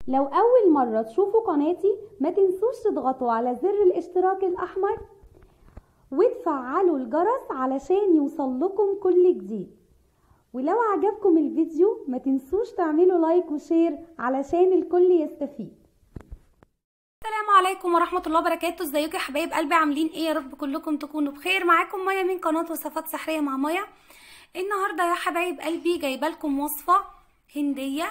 لو أول مرة تشوفوا قناتي ما تنسوش تضغطوا على زر الاشتراك الأحمر وتفعلوا الجرس علشان يوصلكم كل جديد ولو عجبكم الفيديو ما تنسوش تعملوا لايك وشير علشان الكل يستفيد السلام عليكم ورحمة الله وبركاته ازيكم يا حبايب قلبي عاملين ايه يا رب كلكم تكونوا بخير معاكم ميا من قناة وصفات سحرية مع ميا النهاردة يا حبايب قلبي جايبه لكم وصفة هندية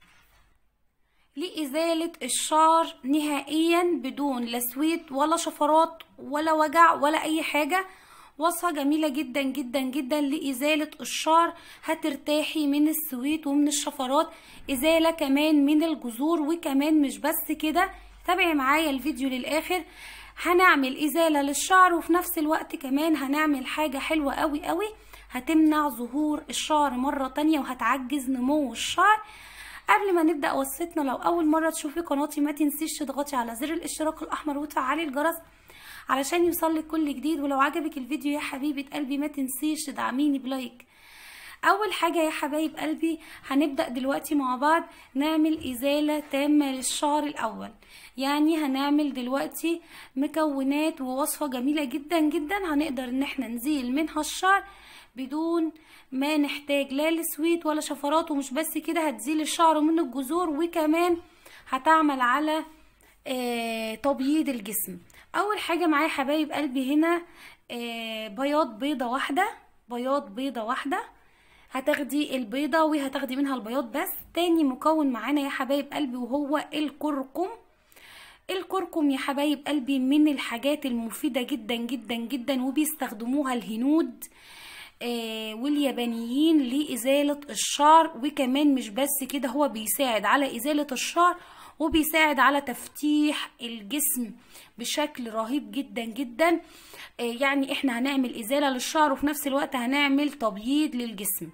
لإزالة الشعر نهائيا بدون لا سويت ولا شفرات ولا وجع ولا أي حاجة وصفة جميلة جدا جدا جدا لإزالة الشعر هترتاحي من السويت ومن الشفرات إزالة كمان من الجذور وكمان مش بس كده تابعي معايا الفيديو للآخر هنعمل إزالة للشعر وفي نفس الوقت كمان هنعمل حاجة حلوة قوي قوي هتمنع ظهور الشعر مرة تانية وهتعجز نمو الشعر قبل ما نبدا وصفتنا لو اول مره تشوفي قناتي ما تنسيش تضغطي على زر الاشتراك الاحمر وتفعلي الجرس علشان يوصلك كل جديد ولو عجبك الفيديو يا حبيبه قلبي ما تنسيش تدعميني بلايك اول حاجه يا حبايب قلبي هنبدا دلوقتي مع بعض نعمل ازاله تامه للشعر الاول يعني هنعمل دلوقتي مكونات ووصفه جميله جدا جدا هنقدر ان احنا نزيل منها الشعر بدون ما نحتاج لا لسويت ولا شفرات ومش بس كده هتزيل الشعر من الجذور وكمان هتعمل على آه تبييض الجسم اول حاجه معايا حبايب قلبي هنا آه بياض بيضه واحده بياض بيضه واحده هتاخدي البيضه وهتاخدي منها البياض بس تاني مكون معانا يا حبايب قلبي وهو الكركم الكركم يا حبايب قلبي من الحاجات المفيده جدا جدا جدا وبيستخدموها الهنود آه واليابانيين لإزالة الشعر وكمان مش بس كده هو بيساعد على إزالة الشعر وبيساعد على تفتيح الجسم بشكل رهيب جدا جدا آه يعني احنا هنعمل إزالة للشعر وفي نفس الوقت هنعمل تبييض للجسم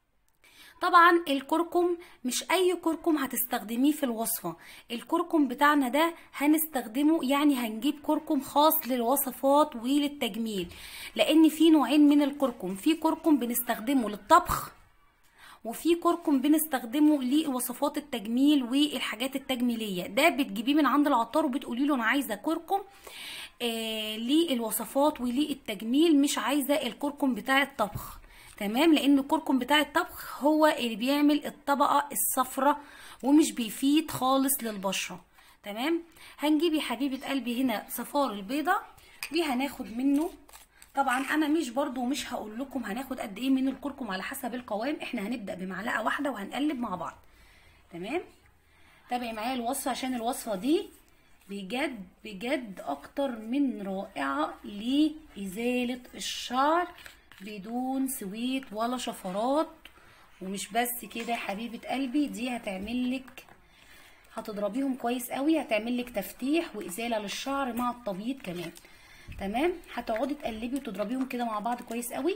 طبعا الكركم مش اي كركم هتستخدميه في الوصفة الكركم بتاعنا ده هنستخدمه يعني هنجيب كركم خاص للوصفات وللتجميل لان في نوعين من الكركم في كركم بنستخدمه للطبخ وفي كركم بنستخدمه لوصفات التجميل والحاجات التجميلية ده بتجيبيه من عند العطار وبتقولي له انا عايزة كركم آه للوصفات وللتجميل مش عايزة الكركم بتاع الطبخ تمام لان الكركم بتاع الطبخ هو اللي بيعمل الطبقه الصفراء ومش بيفيد خالص للبشره تمام هنجيب يا حبيبه قلبي هنا صفار البيضه وهناخد منه طبعا انا مش برضو مش هقول لكم هناخد قد ايه من الكركم على حسب القوام احنا هنبدا بمعلقه واحده وهنقلب مع بعض تمام تابعي معايا الوصفه عشان الوصفه دي بجد بجد اكتر من رائعه لازاله الشعر بدون سويت ولا شفرات ومش بس كده يا حبيبه قلبي دي هتعمل لك هتضربيهم كويس قوي هتعمل لك تفتيح وازاله للشعر مع التبييض كمان تمام هتقعدي تقلبي وتضربيهم كده مع بعض كويس قوي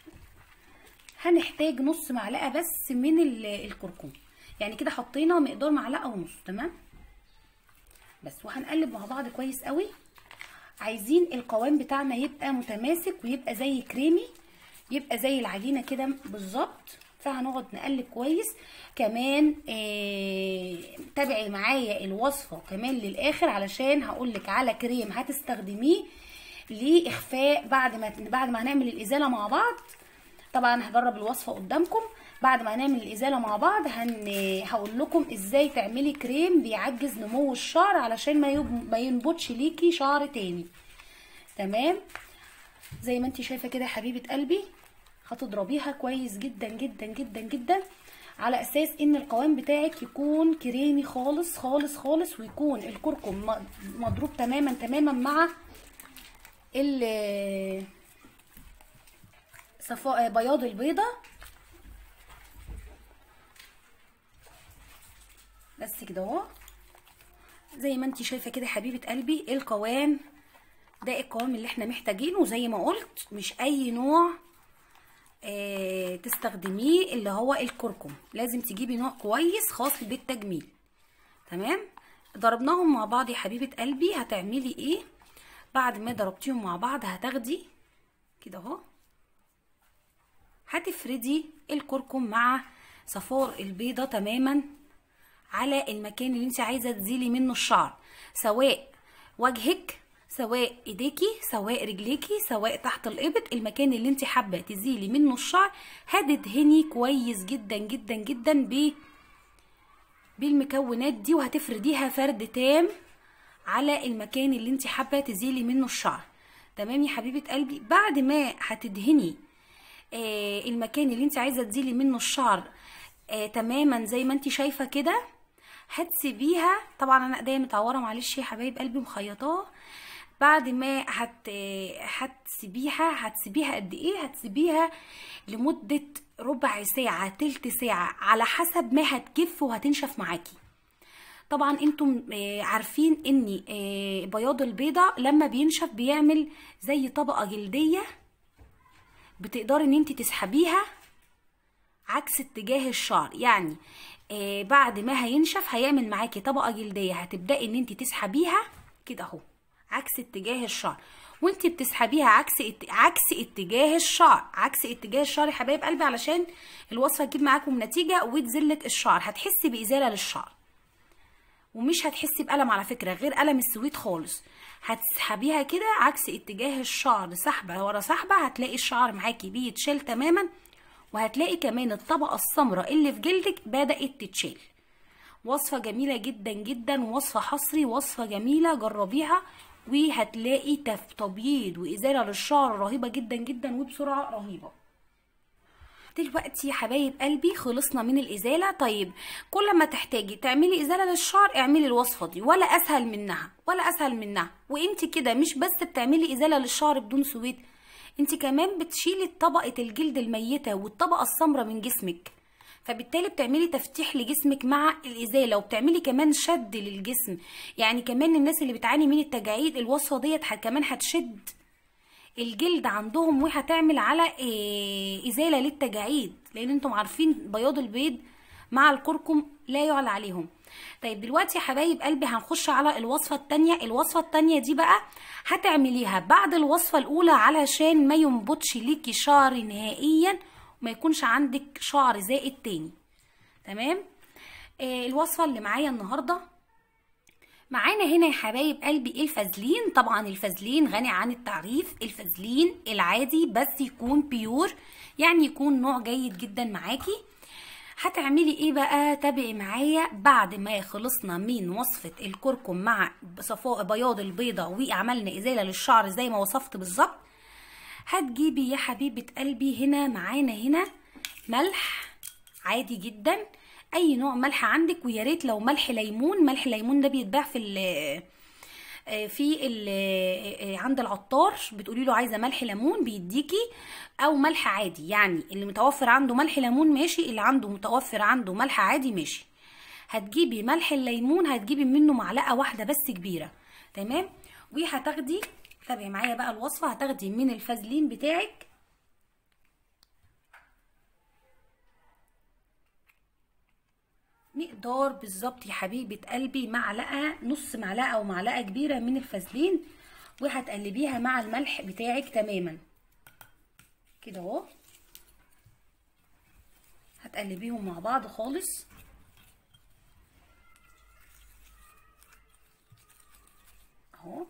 هنحتاج نص معلقه بس من الكركم يعني كده حطينا مقدار معلقه ونص تمام بس وهنقلب مع بعض كويس قوي عايزين القوام بتاعنا يبقى متماسك ويبقى زي كريمي يبقى زي العجينه كده بالظبط فهنقعد نقلب كويس كمان آه تابعي معايا الوصفه كمان للاخر علشان هقولك على كريم هتستخدميه لاخفاء بعد ما بعد ما هنعمل الازاله مع بعض طبعا هجرب الوصفه قدامكم بعد ما هنعمل الازاله مع بعض هن هقول لكم ازاي تعملي كريم بيعجز نمو الشعر علشان ما يب... ما ينبتش ليكي شعر تاني تمام زي ما انت شايفه كده يا حبيبه قلبي هتضربيها كويس جدا جدا جدا جدا على اساس ان القوام بتاعك يكون كريمي خالص خالص خالص ويكون الكركم مضروب تماما تماما مع ال صفاء بياض البيضه بس كده اهو زي ما انت شايفه كده حبيبه قلبي القوام ده القوام اللي احنا محتاجينه زي ما قلت مش اي نوع اه تستخدميه اللي هو الكركم لازم تجيبي نوع كويس خاص بالتجميل تمام ضربناهم مع بعض يا حبيبه قلبي هتعملي ايه بعد ما ضربتيهم مع بعض هتاخدي كده اهو هتفردي الكركم مع صفار البيضه تماما على المكان اللي انت عايزه تزيلي منه الشعر سواء وجهك سواء ايديكي سواء رجليكي سواء تحت الابط المكان اللي انت حابه تزيلي منه الشعر هتدهني كويس جدا جدا جدا ب بالمكونات دي وهتفرديها فرد تام على المكان اللي انت حابه تزيلي منه الشعر تمام يا حبيبه قلبي بعد ما هتدهني آه المكان اللي انت عايزه تزيلي منه الشعر آه تماما زي ما انت شايفه كده هتسيبيها طبعا انا ايديا متعوره معلش يا حبايب قلبي مخيطاه بعد ما هت هتسيبيها هتسيبيها قد ايه هتسيبيها لمده ربع ساعه تلت ساعه على حسب ما هتجف وهتنشف معاكي طبعا انتم عارفين ان بياض البيضه لما بينشف بيعمل زي طبقه جلديه بتقدري ان انت تسحبيها عكس اتجاه الشعر يعني آه بعد ما هينشف هيعمل معاكي طبقه جلديه هتبداي ان انت تسحبيها كده اهو عكس اتجاه الشعر وانت بتسحبيها عكس ات... عكس اتجاه الشعر عكس اتجاه الشعر يا حبايب قلبي علشان الوصفه تجيب معاكم نتيجه وتزلك الشعر هتحسي بازاله للشعر ومش هتحسي بألم على فكرة غير ألم السويت خالص هتسحبيها كده عكس اتجاه الشعر سحبة ورا سحبة هتلاقي الشعر معاكي بيتشال تماما وهتلاقي كمان الطبقة السمراء اللي في جلدك بدأت تتشال وصفة جميلة جدا جدا وصفة حصري وصفة جميلة جربيها وهتلاقي تبييض وإزالة للشعر رهيبة جدا جدا وبسرعة رهيبة دلوقتي يا حبايب قلبي خلصنا من الازاله طيب كل ما تحتاجي تعملي ازاله للشعر اعملي الوصفه دي ولا اسهل منها ولا اسهل منها وانت كده مش بس بتعملي ازاله للشعر بدون سويد انت كمان بتشيلي طبقه الجلد الميته والطبقه السمراء من جسمك فبالتالي بتعملي تفتيح لجسمك مع الازاله وبتعملي كمان شد للجسم يعني كمان الناس اللي بتعاني من التجاعيد الوصفه ديت كمان هتشد الجلد عندهم وهتعمل على إيه ازاله للتجاعيد لان انتم عارفين بياض البيض مع الكركم لا يعلى عليهم طيب دلوقتي يا حبايب قلبي هنخش على الوصفه التانية الوصفه التانية دي بقى هتعمليها بعد الوصفه الاولى علشان ما ينبطش ليكي شعر نهائيا وما يكونش عندك شعر زائد تاني تمام إيه الوصفه اللي معايا النهارده معانا هنا يا حبايب قلبي الفازلين طبعا الفازلين غني عن التعريف الفازلين العادي بس يكون بيور يعني يكون نوع جيد جدا معاكي هتعملي ايه بقى تابعي معايا بعد ما خلصنا من وصفة الكركم مع صفاء بياض البيضة وعملنا ازالة للشعر زي ما وصفت بالظبط هتجيبي يا حبيبة قلبي هنا معانا هنا ملح عادي جدا اي نوع ملح عندك ويا ريت لو ملح ليمون ملح ليمون ده بيتباع في ال في ال عند العطار بتقولي له عايزه ملح ليمون بيديكي او ملح عادي يعني اللي متوفر عنده ملح ليمون ماشي اللي عنده متوفر عنده ملح عادي ماشي هتجيبي ملح الليمون هتجيبي منه معلقه واحده بس كبيره تمام وهتاخدي تابعي معايا بقى الوصفه هتاخدي من الفازلين بتاعك مقدار بالظبط يا حبيبه قلبي معلقه نص معلقه او معلقه كبيره من الفازلين وهتقلبيها مع الملح بتاعك تماما كده اهو هتقلبيهم مع بعض خالص اهو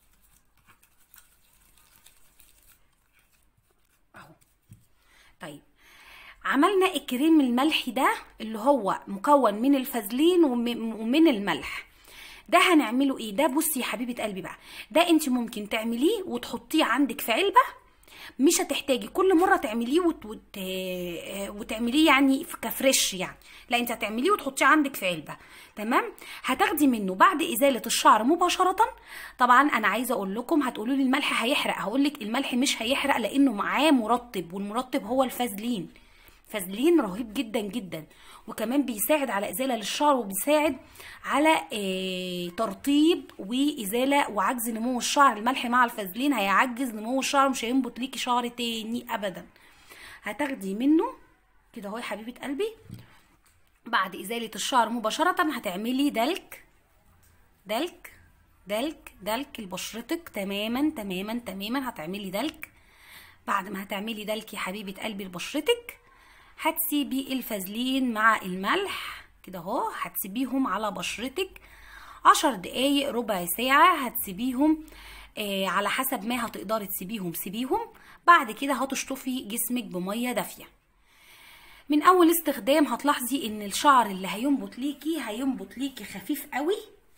اهو طيب عملنا الكريم الملحي ده اللي هو مكون من الفازلين ومن الملح ده هنعمله ايه ده بصي يا حبيبه قلبي بقى ده انت ممكن تعمليه وتحطيه عندك في علبه مش هتحتاجي كل مره تعمليه وت... وت... وتعمليه يعني كفريش يعني لا انت هتعمليه وتحطيه عندك في علبه تمام هتاخدي منه بعد ازاله الشعر مباشره طبعا انا عايزه اقول لكم هتقولوا لي الملح هيحرق هقول لك الملح مش هيحرق لانه معاه مرطب والمرطب هو الفازلين فازلين رهيب جدا جدا وكمان بيساعد على ازاله للشعر وبيساعد على إيه ترطيب وازاله وعجز نمو الشعر الملح مع الفازلين هيعجز نمو الشعر مش هينبت ليكي شعر تاني ابدا هتاخدي منه كده اهو يا حبيبه قلبي بعد ازاله الشعر مباشره هتعملي دلك دلك دلك دلك لبشرتك تماما تماما تماما هتعملي دلك بعد ما هتعملي دلك يا حبيبه قلبي لبشرتك هتسيبي الفازلين مع الملح كده اهو هتسيبيهم على بشرتك عشر دقايق ربع ساعة هتسيبيهم آه على حسب ما هتقدري تسيبيهم سيبيهم بعد كده هتشطفي جسمك بمية دافية من اول استخدام هتلاحظي ان الشعر اللي هينبت ليكي هينبت ليكي خفيف قوي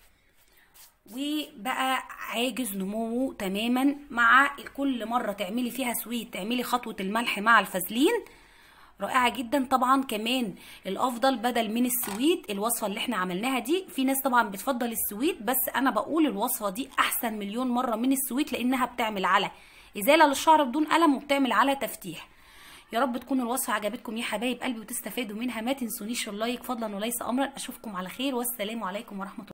وبقى عاجز نموه تماما مع كل مرة تعملي فيها سويت تعملي خطوة الملح مع الفازلين رائعة جدا طبعا كمان الافضل بدل من السويت الوصفة اللي احنا عملناها دي في ناس طبعا بتفضل السويت بس انا بقول الوصفة دي احسن مليون مرة من السويت لانها بتعمل على ازالة للشعر بدون ألم وبتعمل على تفتيح يا رب تكون الوصفة عجبتكم يا حبايب قلبي وتستفادوا منها ما تنسونيش اللايك فضلا وليس امرا اشوفكم على خير والسلام عليكم ورحمة الله